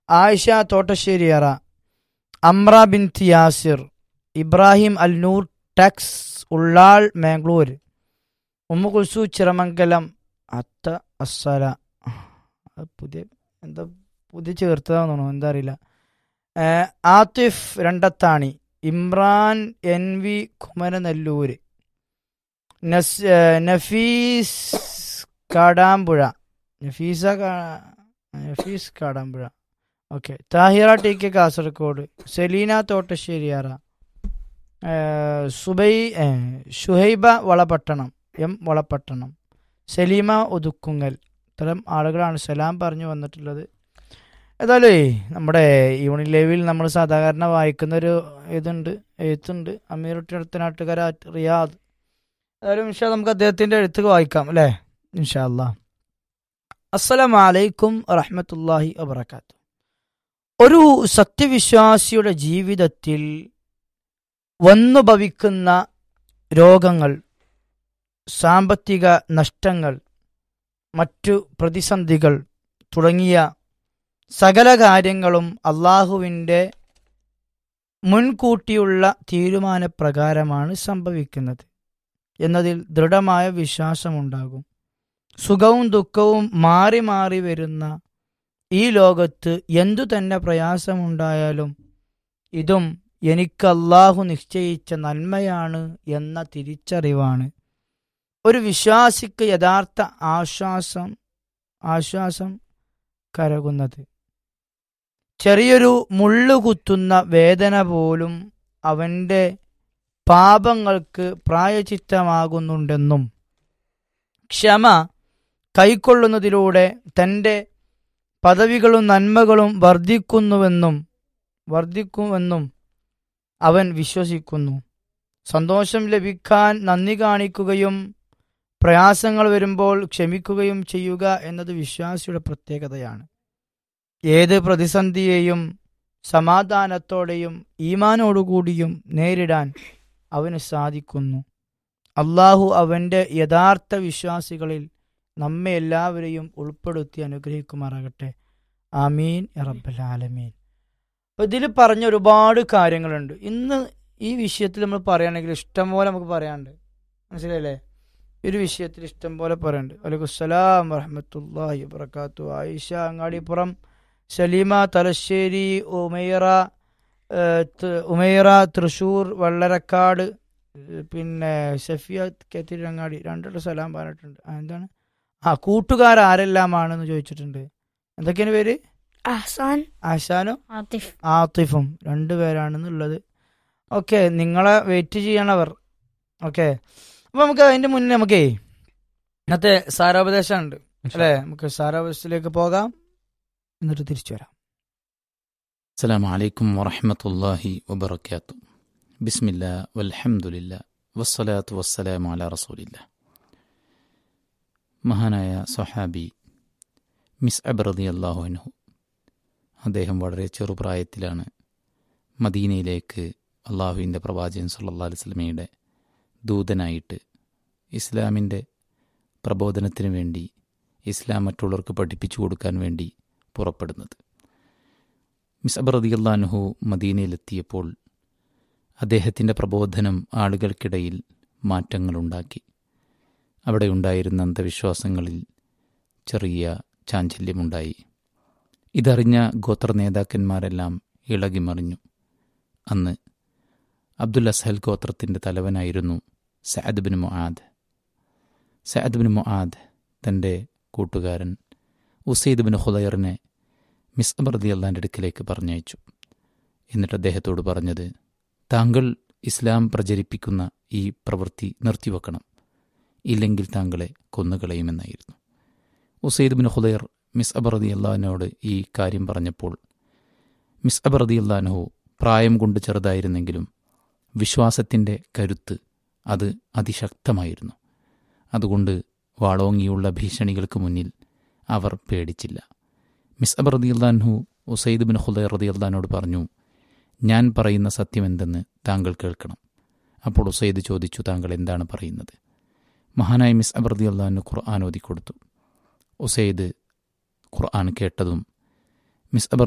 Ayisha Thottasseriyara Amra bin Yasir Ibrahim Al Noor Tex Ullal Mangalore ഉമ്മ കുൽസു ചിറമംഗലം അത്ത അസ്സല അത് പുതിയ എന്താ പുതിയ ചേർത്തതാന്ന് തോന്നുന്നു എന്താ അറിയില്ല ഏഹ്, ആത്തിഫ് രണ്ടത്താണി ഇമ്രാൻ എൻ വി കുമരനെല്ലൂര് നസ് ഏഹ്, നഫീസ് കാടാമ്പുഴ നഫീസ കാ- Nafees Kadampuzha okay Thahira T K Kasaragod Seleena Thottasseriyara ഏഹ്, സുബൈ ഏഹ്, ഷുഹൈബ വളപട്ടണം എം വളപട്ടണം സലീമ ഒതുക്കുങ്ങൽ ഇത്തരം ആളുകളാണ് സലാം പറഞ്ഞു വന്നിട്ടുള്ളത് ഏതായാലേ നമ്മുടെ ഈവണിംഗ് ലൈവിൽ നമ്മൾ സാധാരണ വായിക്കുന്ന ഒരു ഇതുണ്ട് എഴുത്തുണ്ട് അമീറുട്ടി അടുത്ത നാട്ടുകാര റിയാദ് ഏതായാലും ഇൻഷാ നമുക്ക് അദ്ദേഹത്തിന്റെ എഴുത്ത് വായിക്കാം അല്ലേ ഇൻഷാ അല്ലാ അസ്സലാമു അലൈക്കും റഹ്മത്തുല്ലാഹി വബറകാത്തു ഒരു സത്യവിശ്വാസിയുടെ ജീവിതത്തിൽ വന്നു ഭവിക്കുന്ന രോഗങ്ങൾ സാമ്പത്തിക നഷ്ടങ്ങൾ മറ്റു പ്രതിസന്ധികൾ തുടങ്ങിയ സകല കാര്യങ്ങളും അള്ളാഹുവിൻ്റെ മുൻകൂട്ടിയുള്ള തീരുമാനപ്രകാരമാണ് സംഭവിക്കുന്നത് എന്നതിൽ ദൃഢമായ വിശ്വാസമുണ്ടാകും സുഖവും ദുഃഖവും മാറി മാറി വരുന്ന ഈ ലോകത്ത് എന്തു തന്നെ പ്രയാസമുണ്ടായാലും ഇതും എനിക്ക് അള്ളാഹു നിശ്ചയിച്ച നന്മയാണ് എന്ന തിരിച്ചറിവാണ് ഒരു വിശ്വാസിക്ക് യഥാർത്ഥ ആശ്വാസം ആശ്വാസം കരകുന്നത് ചെറിയൊരു മുള്ളുകുത്തുന്ന വേദന പോലും അവൻ്റെ പാപങ്ങൾക്ക് പ്രായചിത്തമാകുന്നുണ്ടെന്നും ക്ഷമ കൈക്കൊള്ളുന്നതിലൂടെ തൻ്റെ പദവികളും നന്മകളും വർദ്ധിക്കുന്നുവെന്നും വർദ്ധിക്കുമെന്നും അവൻ വിശ്വസിക്കുന്നു സന്തോഷം ലഭിക്കാൻ നന്ദി കാണിക്കുകയും പ്രയാസങ്ങൾ വരുമ്പോൾ ക്ഷമിക്കുകയും ചെയ്യുക എന്നത് വിശ്വാസിയുടെ പ്രത്യേകതയാണ് ഏത് പ്രതിസന്ധിയെയും സമാധാനത്തോടെയും ഈമാനോടുകൂടിയും നേരിടാൻ അവന് സാധിക്കുന്നു അള്ളാഹു അവൻ്റെ യഥാർത്ഥ വിശ്വാസികളിൽ നമ്മെ എല്ലാവരെയും ഉൾപ്പെടുത്തി അനുഗ്രഹിക്കുമാറാകട്ടെ ആമീൻ റബ്ബൽ ആലമീൻ അപ്പോൾ ഇതിൽ പറഞ്ഞ ഒരുപാട് കാര്യങ്ങളുണ്ട് ഇന്ന് ഈ വിഷയത്തിൽ നമ്മൾ പറയുകയാണെങ്കിൽ ഇഷ്ടംപോലെ നമുക്ക് പറയാനുണ്ട് മനസ്സിലായില്ലേ ഈ ഒരു വിഷയത്തിൽ ഇഷ്ടം പോലെ പറയുന്നുണ്ട് വലൈക്കും സ്സലാം വറഹമത്തല്ലാഹി വബർക്കാത്തു ആയിഷ അങ്ങാടിപ്പുറം സലീമ തലശ്ശേരി ഉമൈറ ഏഹ്, ത- ഉമൈറ തൃശൂർ വെള്ളരക്കാട് ഏഹ്, പിന്നെ ഷഫിയ കത്തിരങ്ങാടി രണ്ടിട്ട് സലാം പറഞ്ഞിട്ടുണ്ട് ആ, എന്താണ് ആ കൂട്ടുകാർ ആരെല്ലാമാണെന്ന് ചോദിച്ചിട്ടുണ്ട് എന്തൊക്കെയാണ് പേര് അഹ്സാൻ ആശാനും ആതിഫ് ആത്തിഫും രണ്ടുപേരാണെന്നുള്ളത് ഓക്കെ നിങ്ങളെ വെയിറ്റ് ചെയ്യണവർ ഓക്കെ അപ്പൊ നമുക്ക് അതിന്റെ മുന്നേ നമുക്കേ ഇന്നത്തെ സാരോപദേശം ഉണ്ട് അല്ലേ നമുക്ക് സാരോപദേശത്തിലേക്ക് പോകാം എന്നിട്ട് തിരിച്ചു വരാം السلام عليكم ورحمة الله وبركاته بسم الله والحمد لله والصلاة والسلام على رسول الله മഹാനായ സൊഹാബി മിസ് അബ്രതി അള്ളാഹു അൻഹു അദ്ദേഹം വളരെ ചെറുപ്രായത്തിലാണ് മദീനയിലേക്ക് അള്ളാഹുവിൻ്റെ പ്രവാചകൻ സല്ലല്ലാഹു അലൈഹി വസല്ലമയുടെ ദൂതനായിട്ട് ഇസ്ലാമിൻ്റെ പ്രബോധനത്തിന് വേണ്ടി ഇസ്ലാം മറ്റുള്ളവർക്ക് പഠിപ്പിച്ചു കൊടുക്കാൻ വേണ്ടി പുറപ്പെടുന്നത് മിസ് അബ്രതി അള്ളാഹു മദീനയിലെത്തിയപ്പോൾ അദ്ദേഹത്തിൻ്റെ പ്രബോധനം ആളുകൾക്കിടയിൽ മാറ്റങ്ങളുണ്ടാക്കി അവിടെ ഉണ്ടായിരുന്ന അന്ധവിശ്വാസങ്ങളിൽ ചെറിയ ചാഞ്ചല്യമുണ്ടായി ഇതറിഞ്ഞ ഗോത്ര നേതാക്കന്മാരെല്ലാം ഇളകിമറിഞ്ഞു അന്ന് അബ്ദുൽ അസ്ഹൽ ഗോത്രത്തിൻ്റെ തലവനായിരുന്നു Saad bin Muadh Saad bin Muadh തൻ്റെ കൂട്ടുകാരൻ ഉസൈദ് ബിൻ ഹുദയറിനെ മിസ് അബർദി അള്ളാൻ്റെ അടുക്കിലേക്ക് പറഞ്ഞയച്ചു എന്നിട്ട് അദ്ദേഹത്തോട് പറഞ്ഞത് താങ്കൾ ഇസ്ലാം പ്രചരിപ്പിക്കുന്ന ഈ പ്രവൃത്തി നിർത്തിവെക്കണം ഇല്ലെങ്കിൽ താങ്കളെ കൊന്നുകളയുമെന്നായിരുന്നു ഉസൈദ് ബിൻ ഹുദൈർ മിസ് അബർദി അള്ളഹാനോട് ഈ കാര്യം പറഞ്ഞപ്പോൾ മിസ് അബർദി അള്ളഹാനഹു പ്രായം കൊണ്ട് ചെറുതായിരുന്നെങ്കിലും വിശ്വാസത്തിൻ്റെ കരുത്ത് അത് അതിശക്തമായിരുന്നു അതുകൊണ്ട് വാളോങ്ങിയുള്ള ഭീഷണികൾക്ക് മുന്നിൽ അവർ പേടിച്ചില്ല മിസ് അബർദി അള്ളഹാൻഹു ഉസൈദ് ബിൻ ഹുദൈർ റതി അള്ളഹാനോട് പറഞ്ഞു ഞാൻ പറയുന്ന സത്യമെന്തെന്ന് താങ്കൾ കേൾക്കണം അപ്പോൾ ഉസൈദ് ചോദിച്ചു താങ്കൾ എന്താണ് പറയുന്നത് മഹാനായ മിസ് അബർദി അള്ളഹാന് ഖുർആൻ ഓതി കൊടുത്തു ഉസൈദ് ഖുർആൻ കേട്ടതും മിസ് അബർ